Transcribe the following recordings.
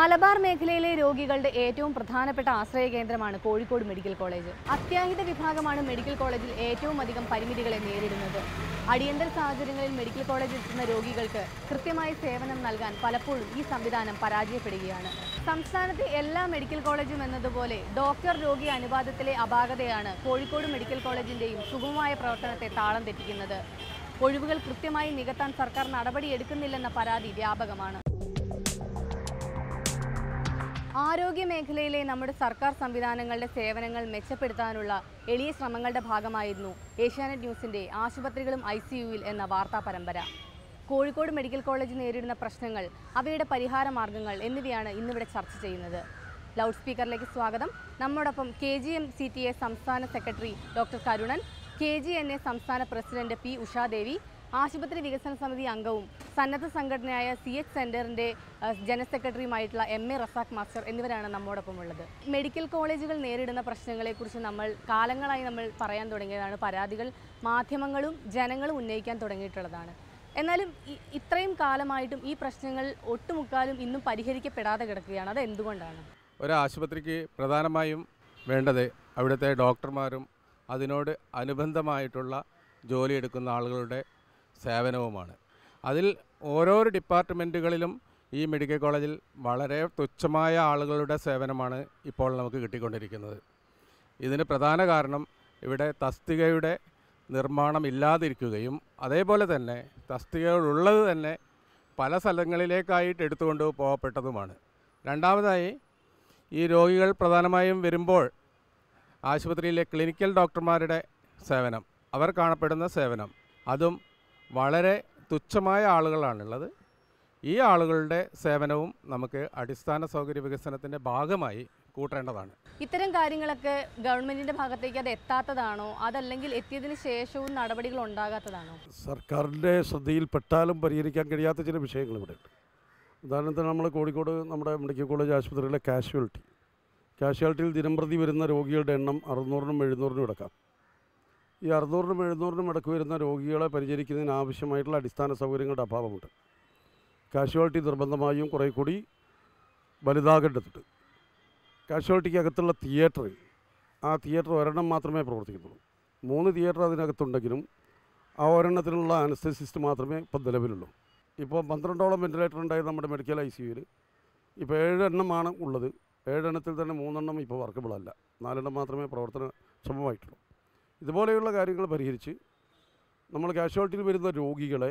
മലബാർ മേഖലയിലെ രോഗികളുടെ ഏറ്റവും പ്രധാനപ്പെട്ട ആശ്രയ കേന്ദ്രമാണ് കോഴിക്കോട് മെഡിക്കൽ കോളേജ് അത്യാഹിത വിഭാഗമാണ് മെഡിക്കൽ കോളേജിൽ ഏറ്റവും അധികം പരിമിതികളെ നേരിടുന്നത് അടിയന്തര സാഹചര്യങ്ങളിൽ മെഡിക്കൽ കോളേജിൽ എത്തുന്ന രോഗികൾക്ക് കൃത്യമായ സേവനം നൽകാൻ പലപ്പോഴും ഈ സംവിധാനം പരാജയപ്പെടുകയാണ് സംസ്ഥാനത്തെ എല്ലാ മെഡിക്കൽ കോളേജും എന്നതുപോലെ ഡോക്ടർ രോഗി അനുപാതത്തിലെ അപാകതയാണ് കോഴിക്കോട് മെഡിക്കൽ കോളേജിന്റെയും സുഗമമായ പ്രവർത്തനത്തെ താളം തെറ്റിക്കുന്നത് ഒഴിവുകൾ കൃത്യമായി നികത്താൻ സർക്കാർ നടപടിയെടുക്കുന്നില്ലെന്ന പരാതി വ്യാപകമാണ് ആരോഗ്യ മേഖലയിലെ നമ്മുടെ സർക്കാർ സംവിധാനങ്ങളുടെ സേവനങ്ങൾ മെച്ചപ്പെടുത്താനുള്ള എളിയ ശ്രമങ്ങളുടെ ഭാഗമായിരുന്നു ഏഷ്യാനെറ്റ് ന്യൂസിന്റെ ആശുപത്രികളും ഐ സി യുവിൽ എന്ന വാർത്താ പരമ്പര കോഴിക്കോട് മെഡിക്കൽ കോളേജ് നേരിടുന്ന പ്രശ്നങ്ങൾ അവയുടെ പരിഹാര മാർഗങ്ങൾ എന്നിവയാണ് ഇന്നിവിടെ ചർച്ച ചെയ്യുന്നത് ലൗഡ് സ്പീക്കറിലേക്ക് സ്വാഗതം നമ്മോടൊപ്പം K G M C T A സംസ്ഥാന secretary doctor Karunan K G N A സംസ്ഥാന പ്രസിഡന്റ് പി ഉഷാദേവി ആശുപത്രി വികസന സമിതി അംഗവും സന്നദ്ധ സംഘടനയായ സി എച്ച് സെന്ററിന്റെ അഹ്, ജനറൽ സെക്രട്ടറിയുമായിട്ടുള്ള എം എ റസാഖ് മാസ്റ്റർ എന്നിവരാണ് നമ്മോടൊപ്പം ഉള്ളത് മെഡിക്കൽ കോളേജുകൾ നേരിടുന്ന പ്രശ്നങ്ങളെക്കുറിച്ച് നമ്മൾ കാലങ്ങളായി നമ്മൾ പറയാൻ തുടങ്ങിയതാണ് പരാതികൾ മാധ്യമങ്ങളും ജനങ്ങളും ഉന്നയിക്കാൻ തുടങ്ങിയിട്ടുള്ളതാണ് എന്നാലും ഇ- ഇത്രയും കാലമായിട്ടും ഈ പ്രശ്നങ്ങൾ ഒട്ടുമുക്കാലും ഇന്നും പരിഹരിക്കപ്പെടാതെ കിടക്കുകയാണ് അത് എന്തുകൊണ്ടാണ് ഒരാശുപത്രിക്ക് പ്രധാനമായും വേണ്ടത് അവിടുത്തെ ഡോക്ടർമാരും അതിനോട് അനുബന്ധമായിട്ടുള്ള ജോലിയെടുക്കുന്ന ആളുകളുടെ സേവനവുമാണ് അതിൽ ഓരോരോ ഡിപ്പാർട്ട്മെൻറ്റുകളിലും ഈ മെഡിക്കൽ കോളേജിൽ വളരെ തുച്ഛമായ ആളുകളുടെ സേവനമാണ് ഇപ്പോൾ നമുക്ക് കിട്ടിക്കൊണ്ടിരിക്കുന്നത് ഇതിന് പ്രധാന കാരണം ഇവിടെ തസ്തികയുടെ നിർമ്മാണം ഇല്ലാതിരിക്കുകയും അതേപോലെ തന്നെ തസ്തികകളുള്ളത് തന്നെ പല സ്ഥലങ്ങളിലേക്കായിട്ട് എടുത്തുകൊണ്ട് പോകപ്പെട്ടതുമാണ് രണ്ടാമതായി ഈ രോഗികൾ പ്രധാനമായും വരുമ്പോൾ ആശുപത്രിയിലെ ക്ലിനിക്കൽ ഡോക്ടർമാരുടെ സേവനം അവർ കാണപ്പെടുന്ന സേവനം അതും വളരെ തുച്ഛമായ ആളുകളാണുള്ളത് ഈ ആളുകളുടെ സേവനവും നമുക്ക് അടിസ്ഥാന സൗകര്യ വികസനത്തിൻ്റെ ഭാഗമായി കൂട്ടേണ്ടതാണ് ഇത്തരം കാര്യങ്ങളൊക്കെ ഗവൺമെന്റിന്റെ ഭാഗത്തേക്ക് അത് എത്താത്തതാണോ അതല്ലെങ്കിൽ എത്തിയതിന് ശേഷവും നടപടികൾ ഉണ്ടാകാത്തതാണോ സർക്കാരിൻ്റെ ശ്രദ്ധയിൽപ്പെട്ടാലും പരിഹരിക്കാൻ കഴിയാത്ത ചില വിഷയങ്ങൾ ഇവിടെയുണ്ട് ഉദാഹരണത്തിന് നമ്മൾ കോഴിക്കോട് നമ്മുടെ മെഡിക്കൽ കോളേജ് ആശുപത്രിയിലെ കാഷ്വാലിറ്റി കാഷ്വാലിറ്റിയിൽ ദിനംപ്രതി വരുന്ന രോഗികളുടെ എണ്ണം അറുന്നൂറിനും എഴുന്നൂറിനും ഇടക്കാം ഈ അറുന്നൂറിനും എഴുന്നൂറിനും ഇടക്ക് വരുന്ന രോഗികളെ പരിചരിക്കുന്നതിന് ആവശ്യമായിട്ടുള്ള അടിസ്ഥാന സൗകര്യങ്ങളുടെ അഭാവമുണ്ട് കാഷ്വാലിറ്റി നിർബന്ധമായും കുറേ കൂടി വലുതാകേണ്ടതുണ്ട് കാഷ്വാലിറ്റിക്ക് അകത്തുള്ള തിയേറ്റർ ആ തിയേറ്റർ ഒരെണ്ണം മാത്രമേ പ്രവർത്തിക്കുന്നുള്ളൂ മൂന്ന് തിയേറ്റർ അതിനകത്തുണ്ടെങ്കിലും ആ ഒരെണ്ണത്തിനുള്ള അനസ്തസിസ്റ്റ് മാത്രമേ ഇപ്പം നിലവിലുള്ളൂ ഇപ്പോൾ പന്ത്രണ്ടോളം വെൻറ്റിലേറ്റർ ഉണ്ടായി നമ്മുടെ മെഡിക്കൽ ഐ സി യുവിൽ ഇപ്പോൾ ഏഴെണ്ണമാണ് ഉള്ളത് ഏഴെണ്ണത്തിൽ തന്നെ മൂന്നെണ്ണം ഇപ്പോൾ വർക്കബിൾ അല്ല നാലെണ്ണം മാത്രമേ പ്രവർത്തനക്ഷമമായിട്ടുള്ളൂ ഇതുപോലെയുള്ള കാര്യങ്ങൾ പരിഹരിച്ച് നമ്മൾ കാഷ്വാലിറ്റിയിൽ വരുന്ന രോഗികളെ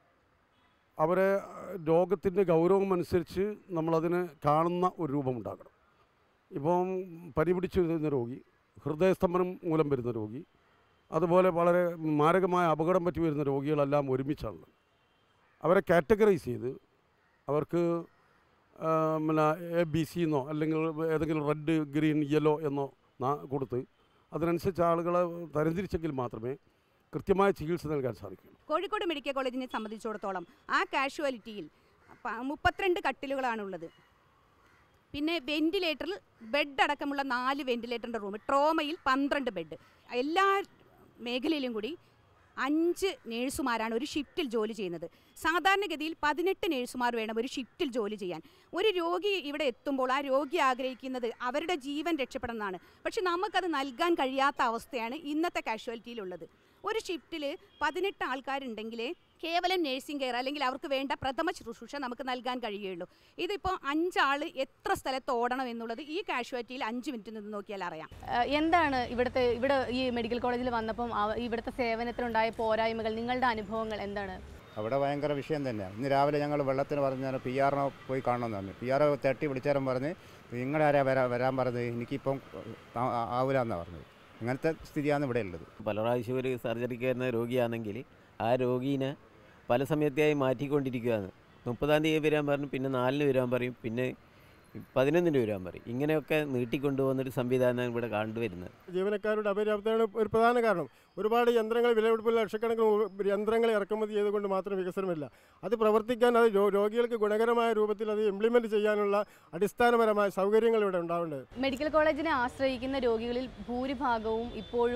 അവരെ രോഗത്തിൻ്റെ ഗൗരവം അനുസരിച്ച് നമ്മളതിന് കാണുന്ന ഒരു രൂപമുണ്ടാകണം ഇപ്പം പനി പിടിച്ച് വരുന്ന രോഗി ഹൃദയസ്തംഭനം മൂലം വരുന്ന രോഗി അതുപോലെ വളരെ മാരകമായ അപകടം പറ്റി വരുന്ന രോഗികളെല്ലാം ഒരുമിച്ചാണുള്ളത് അവരെ കാറ്റഗറൈസ് ചെയ്ത് അവർക്ക് ആ, പിന്നെ എ ബി സി എന്നോ അല്ലെങ്കിൽ ഏതെങ്കിലും റെഡ് ഗ്രീൻ യെല്ലോ എന്നോ നാ- കൊടുത്ത് അതിനനുസരിച്ച് ആളുകളെ തരംതിരിച്ചെങ്കിൽ മാത്രമേ കൃത്യമായ ചികിത്സ നൽകാൻ സാധിക്കുകയുള്ളൂ കോഴിക്കോട് മെഡിക്കൽ കോളേജിനെ സംബന്ധിച്ചിടത്തോളം ആ കാഷ്വാലിറ്റിയിൽ പ- മുപ്പത്തിരണ്ട് കട്ടിലുകളാണുള്ളത് പിന്നെ വെന്റിലേറ്ററിൽ ബെഡ് അടക്കമുള്ള നാല് വെന്റിലേറ്ററിൻ്റെ റൂം ട്രോമയിൽ പന്ത്രണ്ട് ബെഡ് എല്ലാ മേഖലയിലും കൂടി അഞ്ച് നേഴ്സുമാരാണ് ഒരു ഷിഫ്റ്റിൽ ജോലി ചെയ്യുന്നത് സാധാരണഗതിയിൽ പതിനെട്ട് നേഴ്സുമാർ വേണം ഒരു ഷിഫ്റ്റിൽ ജോലി ചെയ്യാൻ ഒരു രോഗി ഇവിടെ എത്തുമ്പോൾ ആ രോഗി ആഗ്രഹിക്കുന്നത് അവരുടെ ജീവൻ രക്ഷപ്പെടണമെന്നാണ് പക്ഷെ നമുക്കത് നൽകാൻ കഴിയാത്ത അവസ്ഥയാണ് ഇന്നത്തെ കാഷ്വാലിറ്റിയിലുള്ളത് ഒരു ഷിഫ്റ്റിൽ പതിനെട്ട് ആൾക്കാരുണ്ടെങ്കിലേ കേവലം നേഴ്സിംഗ് കെയർ അല്ലെങ്കിൽ അവർക്ക് വേണ്ട പ്രഥമ ശുശ്രൂഷ നമുക്ക് നൽകാൻ കഴിയുകയുള്ളൂ ഇതിപ്പോൾ അഞ്ചാൾ എത്ര സ്ഥലത്ത് ഓടണം എന്നുള്ളത് ഈ കാഷ്വാലിറ്റിയിൽ അഞ്ച് മിനിറ്റ് നിന്ന് നോക്കിയാൽ അറിയാം ഏഹ് എന്താണ് ഇവിടുത്തെ ഇവിടെ ഈ മെഡിക്കൽ കോളേജിൽ വന്നപ്പം അവ- ഇവിടുത്തെ സേവനത്തിലുണ്ടായ പോരായ്മകൾ നിങ്ങളുടെ അനുഭവങ്ങൾ എന്താണ് അവിടെ ഭയങ്കര വിഷയം തന്നെയാണ് ഇന്ന് രാവിലെ ഞങ്ങൾ വെള്ളത്തിന് പറഞ്ഞാൽ പി ആറിനെ പോയി കാണണമെന്ന് പറഞ്ഞു പി ആർ തട്ടി വിളിച്ചാലും പറഞ്ഞ് നിങ്ങളുടെ ആരാ വരാ വരാൻ പറഞ്ഞത് എനിക്കിപ്പം ആ- ആ- ആവൂല എന്നാണ് പറഞ്ഞത് അങ്ങനത്തെ സ്ഥിതിയാണ് ഇവിടെ ഉള്ളത് പല പ്രാവശ്യം ഒരു സർജറിക്ക് വരുന്ന രോഗിയാണെങ്കിൽ ആ രോഗീനെ പല സമയത്തായി മാറ്റിക്കൊണ്ടിരിക്കുകയാണ് മുപ്പതാം തീയതി വരാൻ പറഞ്ഞു പിന്നെ നാലിന് വരാൻ പറയും പിന്നെ പതിനൊന്നിന് വരാൻ പറയും ഇങ്ങനെയൊക്കെ നീട്ടിക്കൊണ്ടുപോകുന്നൊരു സംവിധാനമാണ് ഇവിടെ കണ്ടുവരുന്നത് ജീവനക്കാരുടെ അപര്യാപ്തതയാണ് ഒരു പ്രധാന കാരണം ഒരുപാട് യന്ത്രങ്ങൾ വിലപിടിപ്പുള്ള ലക്ഷക്കണക്കിന് ഉ- യന്ത്രങ്ങൾ ഇറക്കുമതി ചെയ്തുകൊണ്ട് മാത്രം വികസനമില്ല അത് പ്രവർത്തിക്കാൻ അത് രോ- രോഗികൾക്ക് ഗുണകരമായ രൂപത്തിൽ അത് ഇംപ്ലിമെൻറ്റ് ചെയ്യാനുള്ള അടിസ്ഥാനപരമായ സൗകര്യങ്ങൾ ഇവിടെ ഉണ്ടാവേണ്ടത് മെഡിക്കൽ കോളേജിനെ ആശ്രയിക്കുന്ന രോഗികളിൽ ഭൂരിഭാഗവും ഇപ്പോഴും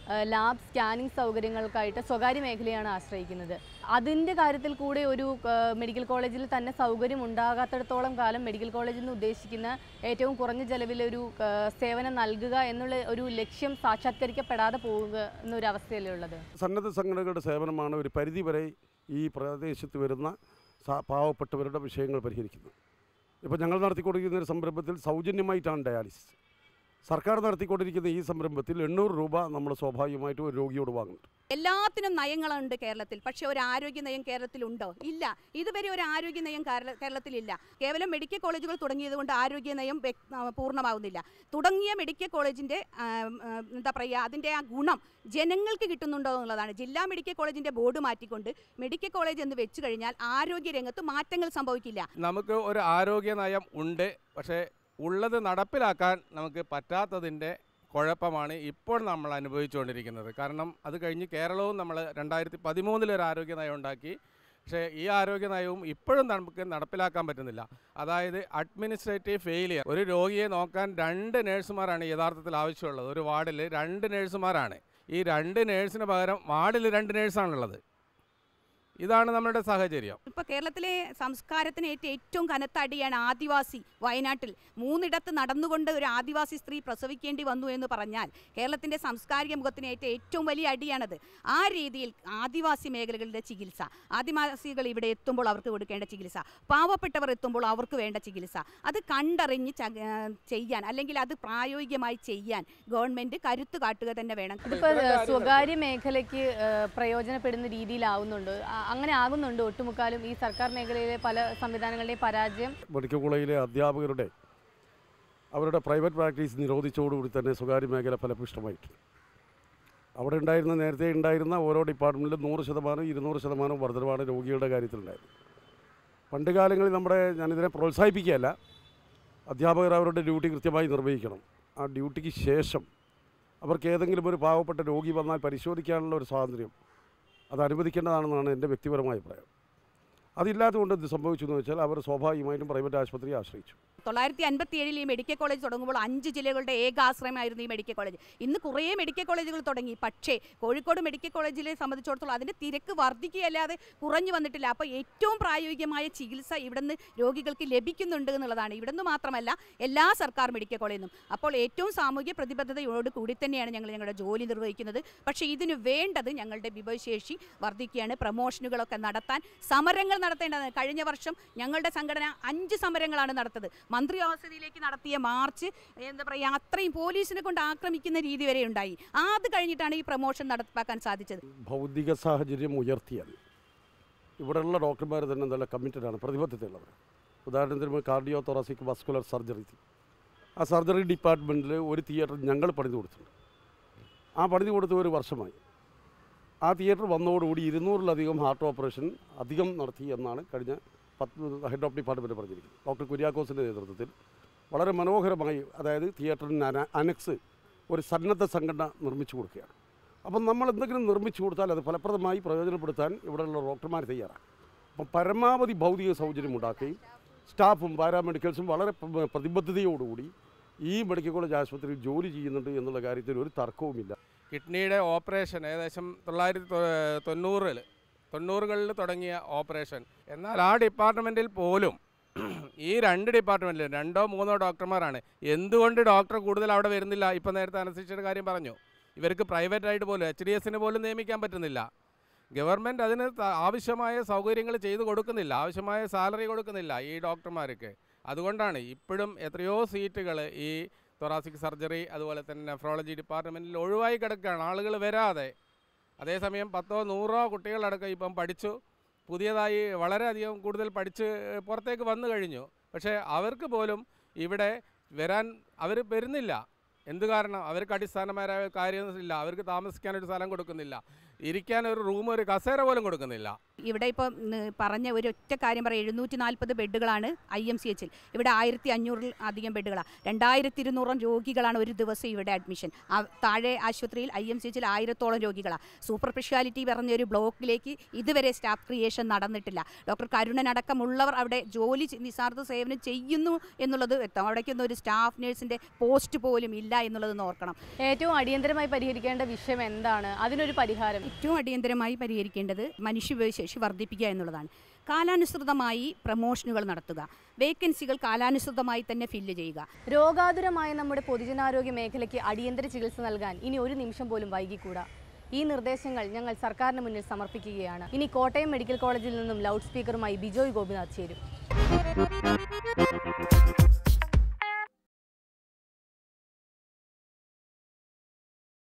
ലാബ് സ്കാനിംഗ് സൗകര്യങ്ങൾക്കായിട്ട് സ്വകാര്യ മേഖലയാണ് ആശ്രയിക്കുന്നത് അതിൻ്റെ കാര്യത്തിൽ കൂടെ ഒരു ആ, മെഡിക്കൽ കോളേജിൽ തന്നെ സൗകര്യം ഉണ്ടാകാത്തിടത്തോളം കാലം മെഡിക്കൽ കോളേജിൽ നിന്ന് ഉദ്ദേശിക്കുന്ന ഏറ്റവും കുറഞ്ഞ ചെലവിലൊരു ആ, സേവനം നൽകുക എന്നുള്ള ഒരു ലക്ഷ്യം സാക്ഷാത്കരിക്കപ്പെടാതെ പോവുക എന്നൊരു അവസ്ഥയല്ലേ ഉള്ളത് സന്നദ്ധ സംഘടനകളുടെ സേവനമാണ് ഒരു പരിധിവരെ ഈ പ്രദേശത്ത് വരുന്ന സാ- പാവപ്പെട്ടവരുടെ വിഷയങ്ങൾ പരിഹരിക്കുന്നത് ഇപ്പോൾ ഞങ്ങൾ നടത്തിക്കൊണ്ടിരിക്കുന്ന ഒരു സംരംഭത്തിൽ സൗജന്യമായിട്ടാണ് ഡയാലിസിസ് സർക്കാർ നടത്തിക്കൊണ്ടിരിക്കുന്ന ഈ സംരംഭത്തിൽ എണ്ണൂറ് രൂപ നമ്മൾ സ്വാഭാവികമായിട്ടും ഒരു രോഗിയോട് വാങ്ങുന്നുണ്ട് എല്ലാത്തിനും നയങ്ങളുണ്ട് കേരളത്തിൽ പക്ഷെ ഒരു ആരോഗ്യ നയം കേരളത്തിലുണ്ടോ ഇല്ല ഇതുവരെ ഒരു ആരോഗ്യ നയം കേരള- കേരളത്തിലില്ല കേവലം മെഡിക്കൽ കോളേജുകൾ തുടങ്ങിയത് കൊണ്ട് ആരോഗ്യ നയം വ്യക്- ആ, പൂർണ്ണമാവുന്നില്ല തുടങ്ങിയ മെഡിക്കൽ കോളേജിൻ്റെ എന്താ പറയുക അതിൻ്റെ ആ ഗുണം ജനങ്ങൾക്ക് കിട്ടുന്നുണ്ടോ എന്നുള്ളതാണ് ജില്ലാ മെഡിക്കൽ കോളേജിൻ്റെ ബോർഡ് മാറ്റിക്കൊണ്ട് മെഡിക്കൽ കോളേജ് എന്ന് വെച്ച് കഴിഞ്ഞാൽ ആരോഗ്യ രംഗത്ത് മാറ്റങ്ങൾ സംഭവിക്കില്ല നമുക്ക് ഒരു ആരോഗ്യ നയം ഉണ്ട് പക്ഷേ ഉള്ളത് നടപ്പിലാക്കാൻ നമുക്ക് പറ്റാത്തതിൻ്റെ കുഴപ്പമാണ് ഇപ്പോൾ നമ്മൾ അനുഭവിച്ചുകൊണ്ടിരിക്കുന്നത് കാരണം അത് കഴിഞ്ഞ് കേരളവും നമ്മൾ രണ്ടായിരത്തി പതിമൂന്നിലൊരു ആരോഗ്യ നയം ഉണ്ടാക്കി പക്ഷേ ഈ ആരോഗ്യ നയവും ഇപ്പോഴും നമുക്ക് നടപ്പിലാക്കാൻ പറ്റുന്നില്ല അതായത് അഡ്മിനിസ്ട്രേറ്റീവ് ഫെയിലിയർ ഒരു രോഗിയെ നോക്കാൻ രണ്ട് നേഴ്സുമാരാണ് യഥാർത്ഥത്തിൽ ആവശ്യമുള്ളത് ഒരു വാർഡിൽ രണ്ട് നേഴ്സുമാരാണ് ഈ രണ്ട് നേഴ്സിന് പകരം വാർഡിൽ രണ്ട് നേഴ്സാണുള്ളത് ഇതാണ് നമ്മുടെ സാഹചര്യം ഇപ്പോൾ കേരളത്തിലെ സംസ്കാരത്തിന് ഏറ്റ ഏറ്റവും കനത്ത അടിയാണ് ആദിവാസി വയനാട്ടിൽ മൂന്നിടത്ത് നടന്നുകൊണ്ട് ഒരു ആദിവാസി സ്ത്രീ പ്രസവിക്കേണ്ടി വന്നു എന്ന് പറഞ്ഞാൽ കേരളത്തിൻ്റെ സാംസ്കാരിക മുഖത്തിന് ഏറ്റ ഏറ്റവും വലിയ അടിയാണത് ആ രീതിയിൽ ആദിവാസി മേഖലകളുടെ ചികിത്സ ആദിവാസികൾ ഇവിടെ എത്തുമ്പോൾ അവർക്ക് കൊടുക്കേണ്ട ചികിത്സ പാവപ്പെട്ടവർ എത്തുമ്പോൾ അവർക്ക് വേണ്ട ചികിത്സ അത് കണ്ടറിഞ്ഞ് ച- ആ, ചെയ്യാൻ അല്ലെങ്കിൽ അത് പ്രായോഗികമായി ചെയ്യാൻ ഗവൺമെൻറ് കരുത്ത് കാട്ടുക തന്നെ വേണം ഇതിപ്പോൾ സ്വകാര്യ മേഖലയ്ക്ക് ആ, പ്രയോജനപ്പെടുന്ന രീതിയിലാവുന്നുണ്ട് ആ, അങ്ങനെ ആകുന്നുണ്ട് ഒട്ടുമുക്കാലും ഈ സർക്കാർ മേഖലയിലെ പല സംവിധാനങ്ങളുടെയും പരാജയം മെഡിക്കൽ കോളേജിലെ അധ്യാപകരുടെ അവരുടെ പ്രൈവറ്റ് പ്രാക്ടീസ് നിരോധിച്ചതോടുകൂടി തന്നെ സ്വകാര്യ മേഖല ഫലപുഷ്ടമായിട്ടുണ്ട് അവിടെ ഉണ്ടായിരുന്ന നേരത്തെ ഉണ്ടായിരുന്ന ഓരോ ഡിപ്പാർട്ട്മെൻറ്റിലും നൂറ് ശതമാനം ഇരുന്നൂറ് ശതമാനം വർധനമാണ് രോഗികളുടെ കാര്യത്തിലുണ്ടായത് പണ്ട് കാലങ്ങളിൽ നമ്മുടെ ഞാനിതിനെ പ്രോത്സാഹിപ്പിക്കുകയല്ല അധ്യാപകർ അവരുടെ ഡ്യൂട്ടി കൃത്യമായി നിർവഹിക്കണം ആ ഡ്യൂട്ടിക്ക് ശേഷം അവർക്ക് ഏതെങ്കിലും ഒരു പാവപ്പെട്ട രോഗി വന്നാൽ പരിശോധിക്കാനുള്ള ഒരു സ്വാതന്ത്ര്യം അത് അനുവദിക്കേണ്ടതാണെന്നാണ് എൻ്റെ വ്യക്തിപരമായ അഭിപ്രായം അതില്ലാത്തതുകൊണ്ട് എന്ത് സംഭവിച്ചു എന്ന് വെച്ചാൽ അവർ സ്വാഭാവികമായിട്ടും പ്രൈവറ്റ് ആശുപത്രിയെ ആശ്രയിച്ചു തൊള്ളായിരത്തി അൻപത്തി ഏഴിൽ ഈ മെഡിക്കൽ കോളേജ് തുടങ്ങുമ്പോൾ അഞ്ച് ജില്ലകളുടെ ഏക ആശ്രയമായിരുന്നു ഈ മെഡിക്കൽ കോളേജ് ഇന്ന് കുറേ മെഡിക്കൽ കോളേജുകൾ തുടങ്ങി പക്ഷേ കോഴിക്കോട് മെഡിക്കൽ കോളേജിലെ സംബന്ധിച്ചിടത്തോളം അതിൻ്റെ തിരക്ക് വർദ്ധിക്കുകയല്ലാതെ കുറഞ്ഞു വന്നിട്ടില്ല അപ്പോൾ ഏറ്റവും പ്രായോഗികമായ ചികിത്സ ഇവിടുന്ന് രോഗികൾക്ക് ലഭിക്കുന്നുണ്ട് എന്നുള്ളതാണ് ഇവിടുന്ന് മാത്രമല്ല എല്ലാ സർക്കാർ മെഡിക്കൽ കോളേജിൽ നിന്നും അപ്പോൾ ഏറ്റവും സാമൂഹ്യ പ്രതിബദ്ധതയോട് കൂടി തന്നെയാണ് ഞങ്ങൾ ഞങ്ങളുടെ ജോലി നിർവഹിക്കുന്നത് പക്ഷേ ഇതിന് വേണ്ടത് ഞങ്ങളുടെ വിഭവശേഷി വർദ്ധിക്കുകയാണ് പ്രമോഷനുകളൊക്കെ നടത്താൻ സമരങ്ങൾ നടത്തേണ്ടത് കഴിഞ്ഞ വർഷം ഞങ്ങളുടെ സംഘടന അഞ്ച് സമരങ്ങളാണ് നടത്തത് മന്ത്രി വസതിയിലേക്ക് നടത്തിയ മാർച്ച് എന്താ പറയുക അത്രയും പോലീസിനെ കൊണ്ട് ആക്രമിക്കുന്ന രീതി വരെ ഉണ്ടായി അത് കഴിഞ്ഞിട്ടാണ് ഈ പ്രമോഷൻ നടപ്പാക്കാൻ സാധിച്ചത് ഭൗതിക സാഹചര്യം ഉയർത്തിയാൽ ഇവിടെയുള്ള ഡോക്ടർമാർ തന്നെ നല്ല കമ്മിറ്റഡാണ് പ്രതിബദ്ധതയുള്ളവർ ഉദാഹരണത്തിന് കാർഡിയോ തൊറാസിക് വസ്കുലർ സർജറി ആ സർജറി ഡിപ്പാർട്ട്മെൻറ്റിൽ ഒരു തിയേറ്റർ ഞങ്ങൾ പണിത് കൊടുത്തിട്ടുണ്ട് ആ പണിത് കൊടുത്ത ഒരു വർഷമായി ആ തിയേറ്റർ വന്നതോടുകൂടി ഇരുന്നൂറിലധികം ഹാർട്ട് ഓപ്പറേഷൻ അധികം നടത്തി എന്നാണ് കഴിഞ്ഞ പത്ത് ഹെഡ് ഓഫ് ഡിപ്പാർട്ട്മെൻറ്റ് പറഞ്ഞിരിക്കുന്നത് ഡോക്ടർ കുര്യാക്കോസിൻ്റെ നേതൃത്വത്തിൽ വളരെ മനോഹരമായി അതായത് തിയേറ്ററിന് അന- അനക്സ് ഒരു സന്നദ്ധ സംഘടന നിർമ്മിച്ചു കൊടുക്കുകയാണ് അപ്പം നമ്മൾ എന്തെങ്കിലും നിർമ്മിച്ചു കൊടുത്താൽ അത് ഫലപ്രദമായി പ്രയോജനപ്പെടുത്താൻ ഇവിടെയുള്ള ഡോക്ടർമാർ തയ്യാറാണ് അപ്പം പരമാവധി ഭൗതിക സൗകര്യം ഉണ്ടാക്കുകയും സ്റ്റാഫും പാരാമെഡിക്കൽസും വളരെ പ്ര- പ്രതിബദ്ധതയോടുകൂടി ഈ മെഡിക്കൽ കോളേജ് ആശുപത്രിയിൽ ജോലി ചെയ്യുന്നുണ്ട് എന്നുള്ള കാര്യത്തിൽ ഒരു തർക്കവുമില്ല കിഡ്നിയുടെ ഓപ്പറേഷൻ ഏകദേശം തൊള്ളായിരത്തി തൊ- തൊണ്ണൂറിൽ തൊണ്ണൂറുകളിൽ തുടങ്ങിയ ഓപ്പറേഷൻ എന്നാൽ ആ ഡിപ്പാർട്ട്മെൻറ്റിൽ പോലും ഈ രണ്ട് ഡിപ്പാർട്ട്മെൻറ്റിലും രണ്ടോ മൂന്നോ ഡോക്ടർമാരാണ് എന്തുകൊണ്ട് ഡോക്ടർ കൂടുതൽ അവിടെ വരുന്നില്ല ഇപ്പം നേരത്തെ അനസ്തേഷ്യയുടെ കാര്യം പറഞ്ഞു ഇവർക്ക് പ്രൈവറ്റ് ആയിട്ട് പോലും എച്ച് ഡി എസിന് പോലും നിയമിക്കാൻ പറ്റുന്നില്ല ഗവൺമെൻറ് അതിന് ത- ആവശ്യമായ സൗകര്യങ്ങൾ ചെയ്തു കൊടുക്കുന്നില്ല ആവശ്യമായ സാലറി കൊടുക്കുന്നില്ല ഈ ഡോക്ടർമാർക്ക് അതുകൊണ്ടാണ് ഇപ്പോഴും എത്രയോ സീറ്റുകൾ ഈ തൊറാസിക് സർജറി അതുപോലെ തന്നെ നെഫ്രോളജി ഡിപ്പാർട്ട്മെൻറ്റിൽ ഒഴിവായി കിടക്കുകയാണ് ആളുകൾ വരാതെ അതേസമയം പത്തോ നൂറോ കുട്ടികളടക്കം ഇപ്പം പഠിച്ചു പുതിയതായി വളരെയധികം കൂടുതൽ പഠിച്ച് പുറത്തേക്ക് വന്നു കഴിഞ്ഞു പക്ഷേ അവർക്ക് പോലും ഇവിടെ വരാൻ അവർ വരുന്നില്ല എന്ത് കാരണം അവർക്ക് അടിസ്ഥാനപരമായ കാര്യമില്ല അവർക്ക് താമസിക്കാനൊരു സ്ഥലം കൊടുക്കുന്നില്ല ഇരിക്കാൻ ഒരു റൂം ഒരു കസേര പോലും കൊടുക്കുന്നില്ല ഇവിടെ ഇപ്പോൾ പറഞ്ഞ ഒരു ഒറ്റ കാര്യം പറയാം എഴുന്നൂറ്റി നാൽപ്പത് ബെഡുകളാണ് ഐ എം സി എച്ചിൽ ഇവിടെ ആയിരത്തി അഞ്ഞൂറിൽ അധികം ബെഡുകളാണ് രണ്ടായിരത്തി ഇരുന്നൂറോളം രോഗികളാണ് ഒരു ദിവസം ഇവിടെ അഡ്മിഷൻ ആ താഴെ ആശുപത്രിയിൽ ഐ എം സി എച്ചിൽ ആയിരത്തോളം രോഗികളാണ് സൂപ്പർ സ്പെഷ്യാലിറ്റി പറഞ്ഞ ഒരു ബ്ലോക്കിലേക്ക് ഇതുവരെ സ്റ്റാഫ് ക്രിയേഷൻ നടന്നിട്ടില്ല ഡോക്ടർ കരുണൻ അടക്കമുള്ളവർ അവിടെ ജോലി ചെ- നിസ്വാർത്ഥ സേവനം ചെയ്യുന്നു എന്നുള്ളത് വ്യക്തം അവിടേക്കൊന്നും ഒരു സ്റ്റാഫ് നേഴ്സിൻ്റെ പോസ്റ്റ് പോലും ഇല്ല എന്നുള്ളത് ഓർക്കണം ഏറ്റവും അടിയന്തരമായി പരിഹരിക്കേണ്ട വിഷയം എന്താണ് അതിനൊരു പരിഹാരം ഏറ്റവും അടിയന്തരമായി പരിഹരിക്കേണ്ടത് മനുഷ്യവിഭവശേഷി വർദ്ധിപ്പിക്കുക എന്നുള്ളതാണ് കാലാനുസൃതമായി പ്രമോഷനുകൾ നടത്തുക വേക്കൻസികൾ കാലാനുസൃതമായി തന്നെ ഫില്ല് ചെയ്യുക രോഗാതുരമായ നമ്മുടെ പൊതുജനാരോഗ്യ മേഖലയ്ക്ക് അടിയന്തര ചികിത്സ നൽകാൻ ഇനി ഒരു നിമിഷം പോലും വൈകിക്കൂടാ ഈ നിർദ്ദേശങ്ങൾ ഞങ്ങൾ സർക്കാരിന് മുന്നിൽ സമർപ്പിക്കുകയാണ് ഇനി കോട്ടയം മെഡിക്കൽ കോളേജിൽ നിന്നും ലൗഡ് സ്പീക്കറുമായി ബിജോയ് ഗോപിനാഥ് ചേരും